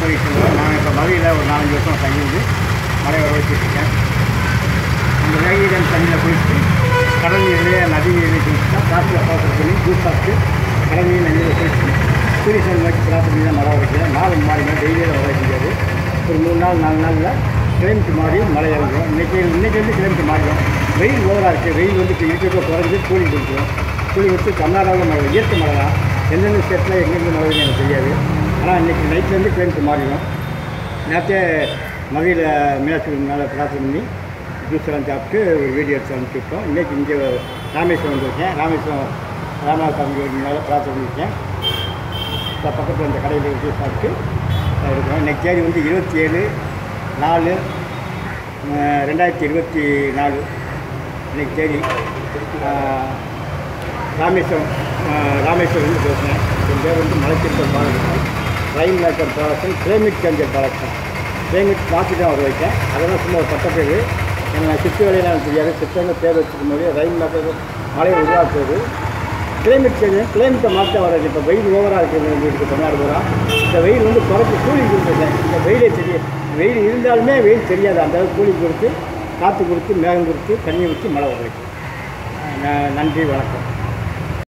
கோயில் செல்வோம் நான் இப்போ மதுரையில் ஒரு நாலஞ்சு வருஷம் தங்கியிருந்து மழை வர வச்சுருக்கேன் அந்த வேகீரன் தண்ணியில் குளிச்சுட்டு கடல் நீர்லேயே நதி நீர்லேயே குளிச்சுட்டா காற்றில் பாத்திரம் பண்ணி ஜூஸ் சாப்பிட்டு கடல் நீர் நதியில் குளிச்சுட்டு சூரியசன் நோக்கி பிரார்த்தனை பண்ணி தான் மழை வைக்கிறேன் நாளுக்கு மாறி டெய்லியும் வர முடியாது ஒரு மூணு நாள் நாலு நாளில் கிளைமேட் மாறி மழை இறங்கும் இன்றைக்கி இன்றைக்கி வந்து கிளைமேட் மாறிடும் வெயில் ஓவராக இருக்குது வெயில் வந்து இப்போ இருக்கிறத குறைஞ்சி கூலி கொடுத்துரும் கூலி கொடுத்து தமிழ்நாடு மழை இயற்கை மழை தான் எந்தெந்த ஸ்டேட்டில் எங்கெங்கே மழை வருதுன்னு எனக்கு தெரியாது ஆனால் இன்றைக்கி நைட்லேருந்து கிளைமேட் மாறிடும் நேற்றே மதுரையில் மீனாட்சி மேலே பிரார்த்தனை பண்ணி ஜூஸ் எல்லாம் சாப்பிட்டு ஒரு வீடியோ எடுத்து அனுப்பிச்சுட்டோம் இன்றைக்கி இங்கே ராமேஸ்வரம் வந்திருக்கேன் ராமேஸ்வரம் ராமநாதசாமி மேலே பிரார்த்தனை பண்ணியிருக்கேன் இப்போ பக்கத்தில் இந்த கடையில் ஜூஸ் சாப்பிட்டு இருக்கிறோம் இன்றைக்கி தேதி வந்து இருபத்தி ஏழு நாலு அஹ், ரெண்டாயிரத்தி இருபத்தி நாலு இன்றைக்கி தேதி அஹ், ராமேஸ்வரம் அஹ், ராமேஸ்வரம் பேசுகிறேன் என் பேர் வந்து மலைத்திருப்பல் பாலகிருஷ்ணன் ட்ரெயின் மேக்கர் பாலகன் கிளைமேட் சேஞ்சர் பாலகன் கிளைமேட் மாற்றி தான் வர வைக்கேன் அதெல்லாம் சும்மா ஒரு பட்ட பேர் எனக்கு சித்து வேலையெல்லாம் எனக்கு தெரியாது சித்தங்க பேர் வச்சுக்கும் போது ரயில் மேக்கர் மழை உருவாக்குறது கிளைமேட் சேஞ்ச் கிளைமேட்டை மாற்ற வர்றது இப்போ வெயில் ஓவராக இருக்குது வீட்டுக்கு தமிழ்நாடு பூரா இந்த வெயில் வந்து குறைச்சி கூலிங் கொடுத்துருக்கேன் இந்த வெயிலே தெரியும் வெயில் இருந்தாலுமே வெயில் தெரியாது அந்த அளவுக்கு கூலிங் கொடுத்து காற்று கொடுத்து மேகம் கொடுத்து தண்ணியை ஊற்றி மழை வர வைக்கும் நன்றி வணக்கம்